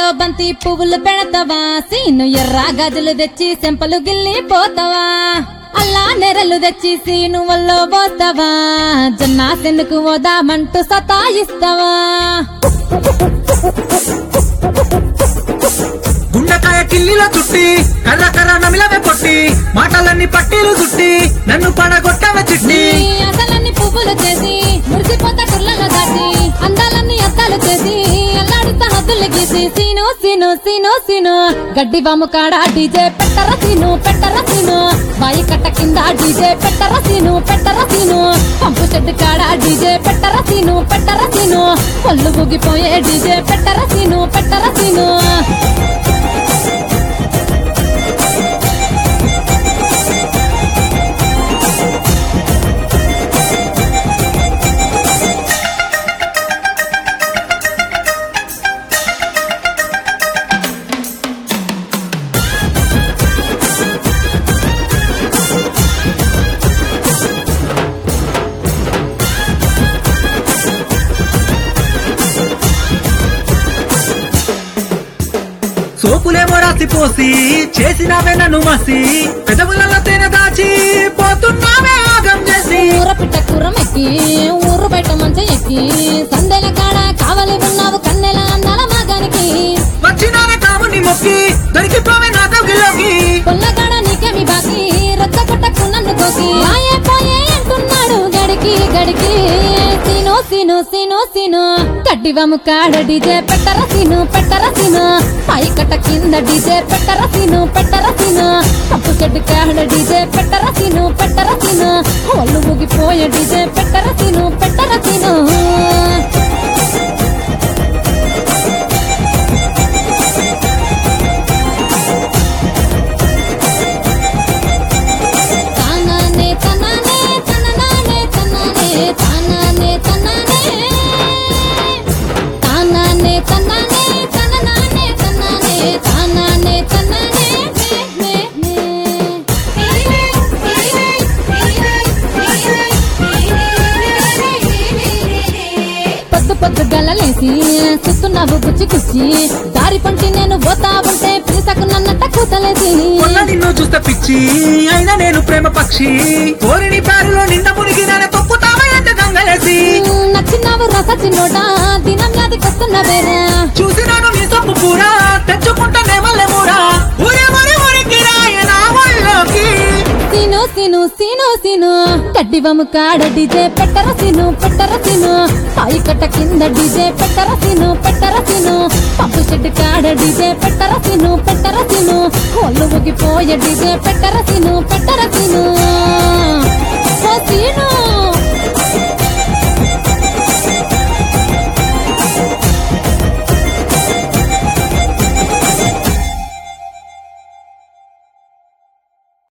మెడలో బంతి పువ్వులు పెడతావా సీను ఎర్ర గదులు తెచ్చి సెంపలు గిల్లి పోతావా అల్లా నెరలు తెచ్చి సీను వల్లో పోతావా జొన్న సెన్నుకు ఓదామంటూ సతాయిస్తావా గుండకాయ కిల్లిలో చుట్టి కర్ర కర్ర నమిలవే కొట్టి మాటలన్నీ పట్టీలు చుట్టి నన్ను పడగొట్టవే చిట్టి నీ అసలన్నీ పువ్వులు చేసి మురిసిపోతా కుర్లలో దాటి అందాలన్నీ అద్దాలు చేసి అల్లాడుతా హద్దులు గీసి సీను సీను సీను సీను గడ్డి వాము కాడ డీజే పెట్టర సీను పెట్టర సీను బాయి కట్ట కింద డీజే పెట్టర సీను పెట్టర సీను పంపు చెట్టు కాడ డీజే పెట్టర సీను పెట్టర సీను పళ్ళు ఊగిపోయే డీజే పెట్టర సీను పెట్టర సీను సోపులేమో రాసి పోసి చేసినావే నన్ను మసి పెదవులలో తేనె దాచి పోతున్నావే ఆగం చేసి ఊర పిట్ట కూర మెక్కి ఊరు బయట మంచ ఎక్కి సందెల కాడ కావలి ఉన్నావు కన్నెల అన్నాల మగానికి వచ్చినానే కాముని మొక్కి దొరికిపోవే నా కౌగిలోకి కొల్లగాడ నీకేమి బాకి రొచ్చ కొట్టకు నన్ను కోకి మాయే పోయే అంటున్నాడు గడికి గడికి సీను సీను సీను సీను కడ్డివము కాడ డీజే పెట్టర సీను పెట్టర సీను పై కట్ట కింద డీజే పెట్టర సీను పెట్టర సీను కప్పు చెట్టు కాడ డీజే పెట్టర సీను పెట్టర సీను ఒళ్ళు ముగిపోయే డీజే పెట్టర సీను పెట్టర సీను తానానే తనానే తననానే తనానే తానానే తనానే తానానే తనానే తననానే తనానే తానానే తనానే నే నే పొద్దు పొద్దు గలలేసి సుస్తున్నావు గుచ్చి గుచ్చి దారి పంటి నేను పోతా ఉంటే పిలిసకు నన్నట్ట కూతలేసి మొన్న నిన్ను చూస్తే పిచ్చి అయినా నేను ప్రేమ పక్షి కోరిని పారిలో నిన్న మునిగిన తొక్కుతావే అంటే గంగలేసి నచ్చినావు రస చిన్నోడా దినం యాదికొస్తున్న వేరే చూసినాను నీ సొప్పు పూరా తెచ్చుకుంటానే మల్లె మూరా ఊరే మరి ఊరికి రాయ నా ఒళ్ళోకి సీను సీను సీను సీను కడ్డివము కాడ డీజే పెట్టర సీను పెట్టర సీను పాయి కట్ట కింద డీజే పెట్టర సీను పెట్టర సీను పంపు షెడ్ కాడ డీజే పెట్టర సీను పెట్టర సీను ఒళ్ళు ఊగిపోయే డీజే పెట్టర సీను పెట్టర సీను ఓ సీను